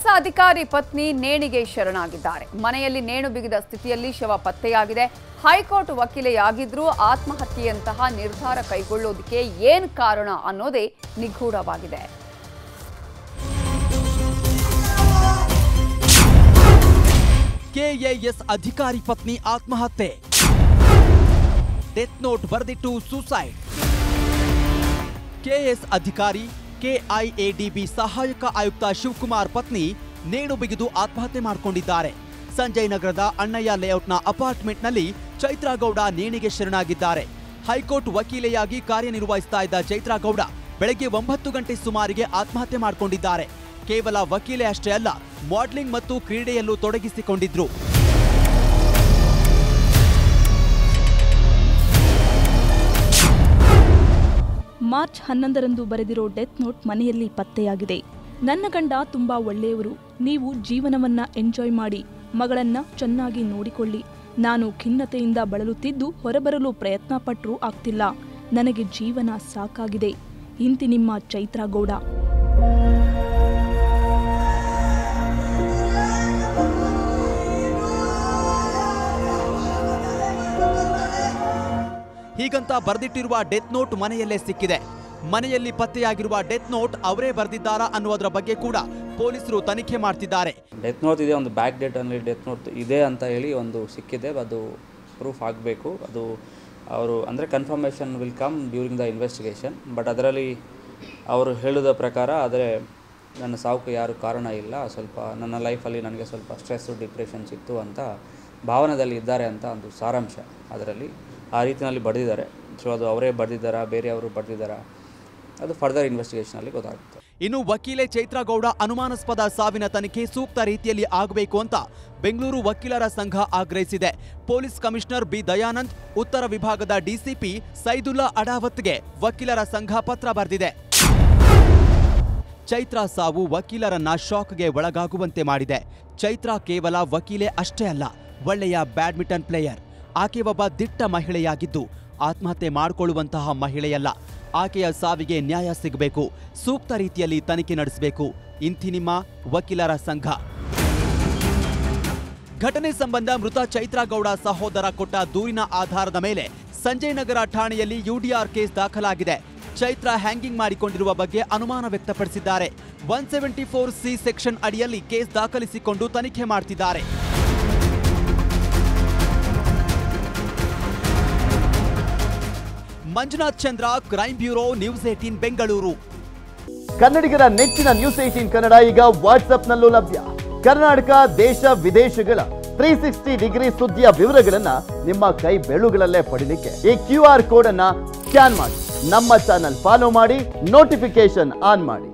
KAS ಅಧಿಕಾರಿ ಪತ್ನಿ ನೇಣಿಗೆ ಶರಣಾಗಿದ್ದಾರೆ ಮನೆಯಲ್ಲಿ ನೇಣು ಬಿಗಿದ ಸ್ಥಿತಿಯಲ್ಲಿ ಶವ ಪತ್ತೆಯಾಗಿದೆ ಹೈಕೋರ್ಟ್ ವಕೀಲೆಯಾಗಿದ್ರೂ ಆತ್ಮಹತ್ಯೆಯಂತಹ ನಿರ್ಧಾರ ಕೈಗೊಳ್ಳೋದಕ್ಕೆ ಏನ್ ಕಾರಣ ಅನ್ನೋದೇ ನಿಗೂಢವಾಗಿದೆ ಕೆಎಎಸ್ ಅಧಿಕಾರಿ ಪತ್ನಿ ಆತ್ಮಹತ್ಯೆ ಡೆತ್ ನೋಟ್ ಬರೆದಿಟ್ಟು ಸೂಸೈಡ್ ಕೆಎಸ್ ಅಧಿಕಾರಿ ಕೆಐಎಡಿಬಿ ಸಹಾಯಕ ಆಯುಕ್ತ ಶಿವಕುಮಾರ್ ಪತ್ನಿ ನೇಣು ಬಿಗಿದು ಆತ್ಮಹತ್ಯೆ ಮಾಡಿಕೊಂಡಿದ್ದಾರೆ ಸಂಜಯ್ ನಗರದ ಅಣ್ಣಯ್ಯ ಲೇಔಟ್ನ ಅಪಾರ್ಟ್ಮೆಂಟ್ನಲ್ಲಿ ಚೈತ್ರಾ ಗೌಡ ನೇಣಿಗೆ ಶರಣಾಗಿದ್ದಾರೆ ಹೈಕೋರ್ಟ್ ವಕೀಲೆಯಾಗಿ ಕಾರ್ಯನಿರ್ವಹಿಸ್ತಾ ಇದ್ದ ಚೈತ್ರಾ ಗೌಡ ಬೆಳಗ್ಗೆ ಒಂಬತ್ತು ಗಂಟೆ ಸುಮಾರಿಗೆ ಆತ್ಮಹತ್ಯೆ ಮಾಡಿಕೊಂಡಿದ್ದಾರೆ ಕೇವಲ ವಕೀಲೆ ಅಷ್ಟೇ ಅಲ್ಲ ಮಾಡೆಲಿಂಗ್ ಮತ್ತು ಕ್ರೀಡೆಯಲ್ಲೂ ತೊಡಗಿಸಿಕೊಂಡಿದ್ರು ಮಾರ್ಚ್ ಹನ್ನೊಂದರಂದು ಬರೆದಿರೋ ಡೆತ್ ನೋಟ್ ಮನೆಯಲ್ಲಿ ಪತ್ತೆಯಾಗಿದೆ ನನ್ನ ಗಂಡ ತುಂಬಾ ಒಳ್ಳೆಯವರು ನೀವು ಜೀವನವನ್ನ ಎಂಜಾಯ್ ಮಾಡಿ ಮಗಳನ್ನ ಚೆನ್ನಾಗಿ ನೋಡಿಕೊಳ್ಳಿ ನಾನು ಖಿನ್ನತೆಯಿಂದ ಬಳಲುತ್ತಿದ್ದು ಹೊರಬರಲು ಪ್ರಯತ್ನ ಪಟ್ಟರೂ ಆಗ್ತಿಲ್ಲ ನನಗೆ ಜೀವನ ಸಾಕಾಗಿದೆ ಇಂತಿ ನಿಮ್ಮ ಚೈತ್ರಾ ಗೌಡ ಹೀಗಂತ ಬರೆದಿಟ್ಟಿರುವ ಡೆತ್ ನೋಟ್ ಮನೆಯಲ್ಲೇ ಸಿಕ್ಕಿದೆ ಮನೆಯಲ್ಲಿ ಪತ್ತೆಯಾಗಿರುವ ಡೆತ್ ನೋಟ್ ಅವರೇ ಬರೆದಿದ್ದಾರಾ ಅನ್ನುವುದರ ಬಗ್ಗೆ ಕೂಡ ಪೊಲೀಸರು ತನಿಖೆ ಮಾಡ್ತಿದ್ದಾರೆ ಡೆತ್ ನೋಟ್ ಇದೆ ಒಂದು ಬ್ಯಾಕ್ ಡೇಟಲ್ಲಿ ಡೆತ್ ನೋಟ್ ಇದೆ ಅಂತ ಹೇಳಿ ಒಂದು ಸಿಕ್ಕಿದೆ ಅದು ಪ್ರೂಫ್ ಆಗಬೇಕು ಅದು ಅವರು ಅಂದರೆ confirmation will come during the investigation but ಅದರಲ್ಲಿ ಅವರು ಹೇಳೋದ ಪ್ರಕಾರ ಆದರೆ ನನ್ನ ಸಾವುಕ್ಕೆ ಯಾರು ಕಾರಣ ಇಲ್ಲ ಸ್ವಲ್ಪ ನನ್ನ ಲೈಫಲ್ಲಿ ನನಗೆ ಸ್ವಲ್ಪ ಸ್ಟ್ರೆಸ್ಸು ಡಿಪ್ರೆಷನ್ಸ್ ಇತ್ತು ಅಂತ ಭಾವನೆಯಲ್ಲಿ ಇದ್ದಾರೆ ಅಂತ ಒಂದು ಸಾರಾಂಶ ಅದರಲ್ಲಿ ಆ ರೀತಿಯಲ್ಲಿ ಬರೆದಿದ್ದಾರೆ ಸೊ ಅದು ಅವರೇ ಬರೆದಿದ್ದಾರಾ ಬೇರೆಯವರು ಬರೆದಿದ್ದಾರಾ ಅದು ಫರ್ದರ್ ಇನ್ವೆಸ್ಟಿಗೇಷನಲ್ಲಿ ಗೊತ್ತಾಗುತ್ತೆ ಇನ್ನು ವಕೀಲೆ ಚೈತ್ರಾ ಗೌಡ ಅನುಮಾನಾಸ್ಪದ ಸಾವಿನ ತನಿಖೆ ಸೂಕ್ತ ರೀತಿಯಲ್ಲಿ ಆಗಬೇಕು ಅಂತ ಬೆಂಗಳೂರು ವಕೀಲರ ಸಂಘ ಆಗ್ರಹಿಸಿದೆ ಪೊಲೀಸ್ ಕಮಿಷನರ್ ಬಿ ದಯಾನಂದ್ ಉತ್ತರ ವಿಭಾಗದ ಡಿಸಿಪಿ ಸೈದುಲ್ಲಾ ಅಡಾವತ್ಗೆ ವಕೀಲರ ಸಂಘ ಪತ್ರ ಬರೆದಿದೆ ಚೈತ್ರಾ ಸಾವು ವಕೀಲರನ್ನ ಶಾಕ್ಗೆ ಒಳಗಾಗುವಂತೆ ಮಾಡಿದೆ ಚೈತ್ರಾ ಕೇವಲ ವಕೀಲೆ ಅಷ್ಟೇ ಅಲ್ಲ ಒಳ್ಳೆಯ ಬ್ಯಾಡ್ಮಿಂಟನ್ ಪ್ಲೇಯರ್ ಆಕೆ ಒಬ್ಬ ದಿಟ್ಟ ಮಹಿಳೆಯಾಗಿದ್ದು ಆತ್ಮಹತ್ಯೆ ಮಾಡಿಕೊಳ್ಳುವಂತಹ ಮಹಿಳೆಯಲ್ಲ ಆಕೆಯ ಸಾವಿಗೆ ನ್ಯಾಯ ಸಿಗಬೇಕು ಸೂಕ್ತ ರೀತಿಯಲ್ಲಿ ತನಿಖೆ ನಡೆಸಬೇಕು ಇಂತಿ ನಿಮ್ಮ ವಕೀಲರ ಸಂಘ ಘಟನೆ ಸಂಬಂಧ ಮೃತ ಚೈತ್ರಾ ಗೌಡ ಸಹೋದರ ಕೊಟ್ಟ ದೂರಿನ ಆಧಾರದ ಮೇಲೆ ಸಂಜಯ್ ನಗರ ಠಾಣೆಯಲ್ಲಿ ಯುಡಿಆರ್ ಕೇಸ್ ದಾಖಲಾಗಿದೆ ಚೈತ್ರ ಹ್ಯಾಂಗಿಂಗ್ ಮಾಡಿಕೊಂಡಿರುವ ಬಗ್ಗೆ ಅನುಮಾನ ವ್ಯಕ್ತಪಡಿಸಿದ್ದಾರೆ one seventy four C section ಅಡಿಯಲ್ಲಿ ಕೇಸ್ ದಾಖಲಿಸಿಕೊಂಡು ತನಿಖೆ ಮಾಡ್ತಿದ್ದಾರೆ Manjunath Chandra crime bureau news eighteen Bengaluru ಕನ್ನಡಿಗರ ನೆಚ್ಚಿನ ನ್ಯೂಸ್ ಏಟೀನ್ ಕನ್ನಡ ಈಗ ವಾಟ್ಸ್ಆಪ್ನಲ್ಲೂ ಲಭ್ಯ ಕರ್ನಾಟಕ ದೇಶ ವಿದೇಶಗಳ ತ್ರೀ ಸಿಕ್ಸ್ಟಿ ಡಿಗ್ರಿ ಸುದ್ದಿಯ ವಿವರಗಳನ್ನ ನಿಮ್ಮ ಕೈ ಬೆಳುಗಳಲ್ಲೇ ಪಡಿಲಿಕ್ಕೆ ಈ ಕ್ಯೂ ಆರ್ ಕೋಡ್ ಅನ್ನ ಸ್ಕ್ಯಾನ್ ಮಾಡಿ ನಮ್ಮ ಚಾನಲ್ ಫಾಲೋ ಮಾಡಿ ನೋಟಿಫಿಕೇಶನ್ ಆನ್ ಮಾಡಿ